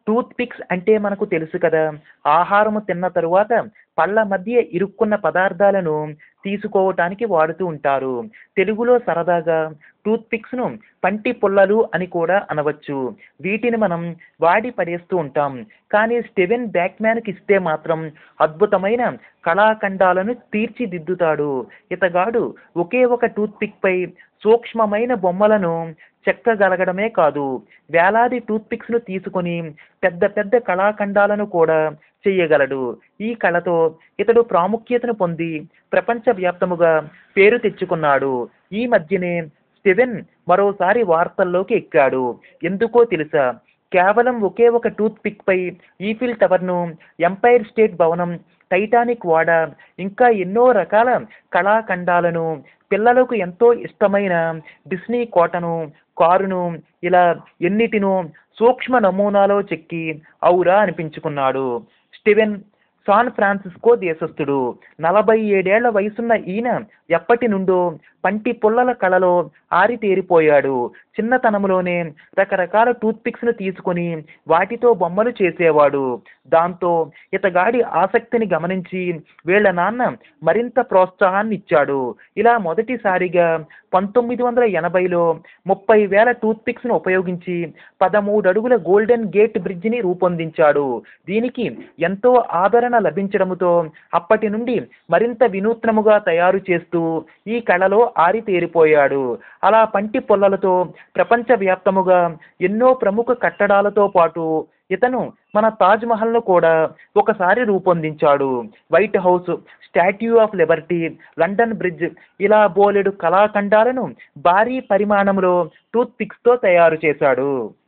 tooth pics అంటే మనకు తెలుసు కదా ఆహారము తిన్న తరువాత పళ్ళ మధ్య ఇరుక్కున్న పదార్థాలను తీసుకోవటానికి వాడుతూ ఉంటారు తెలుగులో సరదాగా టూత్ పిక్స్ను పంటి పుల్లలు అని కూడా అనవచ్చు వీటిని మనం వాడి పడేస్తూ ఉంటాం కానీ స్టెవెన్ బ్యాక్మ్యాన్కి ఇస్తే మాత్రం అద్భుతమైన కళాఖండాలను తీర్చిదిద్దుతాడు ఇతగాడు ఒకే ఒక టూత్ పిక్పై సూక్ష్మమైన బొమ్మలను చెక్కగలగడమే కాదు వేలాది టూత్ పిక్స్ను తీసుకొని పెద్ద పెద్ద కళాఖండాలను కూడా చెయ్యగలడు ఈ కళతో ఇతడు ప్రాముఖ్యతను పొంది ప్రపంచవ్యాప్తముగా పేరు తెచ్చుకున్నాడు ఈ మధ్యనే స్టెవెన్ మరోసారి వార్తల్లోకి ఎక్కాడు ఎందుకో తెలుసా కేవలం ఒకే ఒక టూత్ పిక్ పై ఈఫిల్ టవర్ను ఎంపైర్ స్టేట్ భవనం టైటానిక్ వాడ ఇంకా ఎన్నో రకాల కళాఖండాలను పిల్లలకు ఎంతో ఇష్టమైన డిస్నీ కోటను కారును ఇలా ఎన్నిటినో సూక్ష్మ నమూనాలో చెక్కి ఔరా అనిపించుకున్నాడు స్టీవెన్ సాన్ ఫ్రాన్సిస్కో దేశస్థుడు నలభై ఏడేళ్ల వయసున్న ఈయన ఎప్పటి నుండో పంటి పుల్లల కళలో ఆరితేరిపోయాడు చిన్నతనంలోనే రకరకాల టూత్ పిక్స్ను తీసుకొని వాటితో బొమ్మలు చేసేవాడు దాంతో ఇతగాడి ఆసక్తిని గమనించి వీళ్ళ నాన్న మరింత ప్రోత్సాహాన్ని ఇచ్చాడు ఇలా మొదటిసారిగా పంతొమ్మిది వందల ఎనభైలో ముప్పై వేల టూత్ పిక్స్ను ఉపయోగించి పదమూడు అడుగుల గోల్డెన్ గేట్ బ్రిడ్జిని రూపొందించాడు దీనికి ఎంతో ఆదరణ లభించడంతో అప్పటి నుండి మరింత వినూత్నముగా తయారు చేస్తూ ఈ కళలో ఆరితేరిపోయాడు అలా పంటి పొల్లలతో ప్రపంచవ్యాప్తముగా ఎన్నో ప్రముఖ కట్టడాలతో పాటు ఇతను మన తాజ్ మహల్ను కూడా ఒకసారి రూపొందించాడు White House Statue of Liberty London Bridge ఇలా బోలెడు కళాఖండాలను భారీ పరిమాణంలో టూత్ పిక్స్తో తయారు చేశాడు